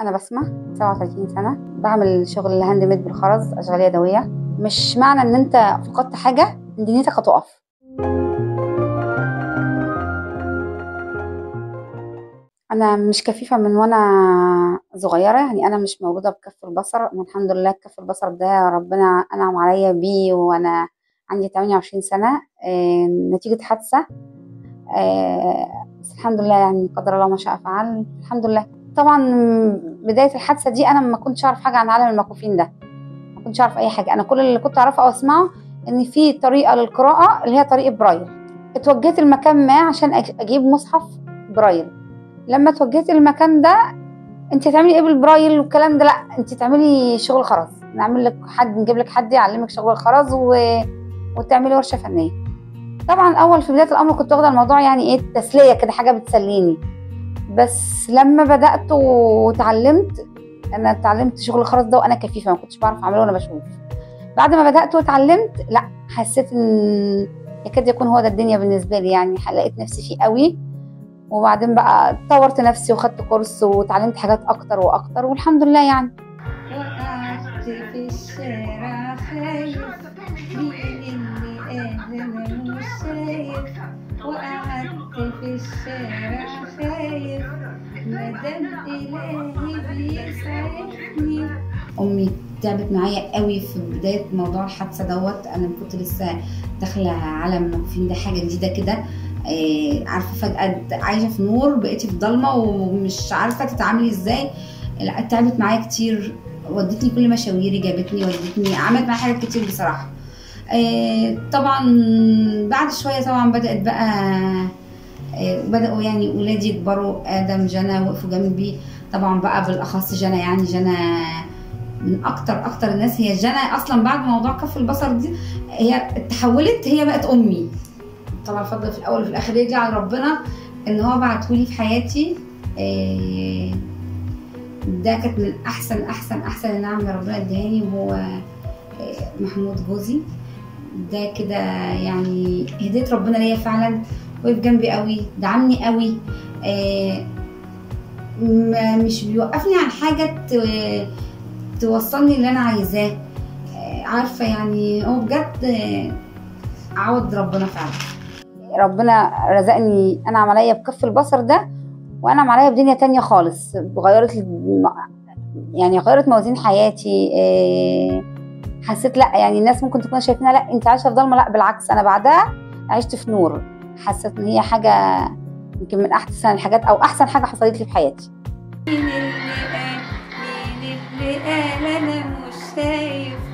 أنا بسمة 37 سنة بعمل شغل هاند ميد بالخرز أشغال يدوية مش معنى إن أنت فقدت حاجة إن دنيتك هتقف أنا مش كفيفة من وأنا صغيرة يعني أنا مش مولودة بكف البصر أنا الحمد لله كف البصر ده ربنا أنعم عليا بيه وأنا عندي 28 سنة آه، نتيجة حادثة آه، بس الحمد لله يعني قدر الله ما شاء فعل الحمد لله طبعا بداية الحادثة دي أنا ما كنتش أعرف حاجة عن عالم المكفوفين ده ما كنتش أعرف أي حاجة أنا كل اللي كنت أعرفه أو أسمعه إن في طريقة للقراءة اللي هي طريقة برايل اتوجهت المكان ما عشان أج- أجيب مصحف برايل لما اتوجهت المكان ده انت هتعملي ايه بالبرايل والكلام ده لا انت تعملي شغل خرز نعمل لك حد نجيب لك حد يعلمك شغل الخرز و... وتعملي ورشه فنيه طبعا اول في بدايه الامر كنت واخده الموضوع يعني ايه تسليه كده حاجه بتسليني بس لما بدات واتعلمت انا اتعلمت شغل الخرز ده وانا كفيفه ما كنتش بعرف اعمله وانا بشوف بعد ما بدات واتعلمت لا حسيت ان يكاد يكون هو ده الدنيا بالنسبه لي يعني لقيت نفسي فيه قوي وبعدين بقى طورت نفسي وخدت كورس واتعلمت حاجات اكتر واكتر والحمد لله يعني وقعدت في الشارع خايف مين اللي قال انا مش شايف وقعدت في الشارع خايف مادام الهي بيسعدني امي تعبت معايا قوي في بدايه موضوع الحادثه دوت انا كنت لسه داخله عالم المكفوفين ده حاجه جديده كده آه، عارفه فجاه عايشه في نور بقيتي في ضلمه ومش عارفه تتعاملي ازاي لا تعبت معايا كتير ودتني كل مشاويري جابتني ودتني عملت معايا حاجات كتير بصراحه آه، طبعا بعد شويه طبعا بدات بقى آه، بداوا يعني ولادي يكبروا ادم جنى وقفوا جنبي طبعا بقى بالاخص جنى يعني جنى من اكتر اكتر الناس هي جنى اصلا بعد موضوع كف البصر دي هي اتحولت هي بقت امي طبعا الفضل في الاول وفي الاخر يرجع على ربنا ان هو بعتهولي في حياتي آه، ده كانت من احسن احسن احسن النعم اللي ربنا اداني وهو آه، محمود جوزي ده كده يعني هدية ربنا ليا فعلا وقف جنبي قوي دعمني قوي آه، ما- مش بيوقفني عن حاجة ت- توصلني اللي انا عايزاه آه، عارفة يعني هو بجد آه، عوض ربنا فعلا ربنا رزقني انا عملية بكف البصر ده وانا عملية بدنيا تانية خالص غيرت الم- يعني غيرت موازين حياتي آه، حسيت لا يعني الناس ممكن تكون شايفينها لا انت عايشه في ضلمه لا بالعكس انا بعدها عشت في نور حسيت ان هي حاجه يمكن من احسن الحاجات او احسن حاجه حصلت لي في حياتي مين اللي قال مين اللي قال انا مش شايف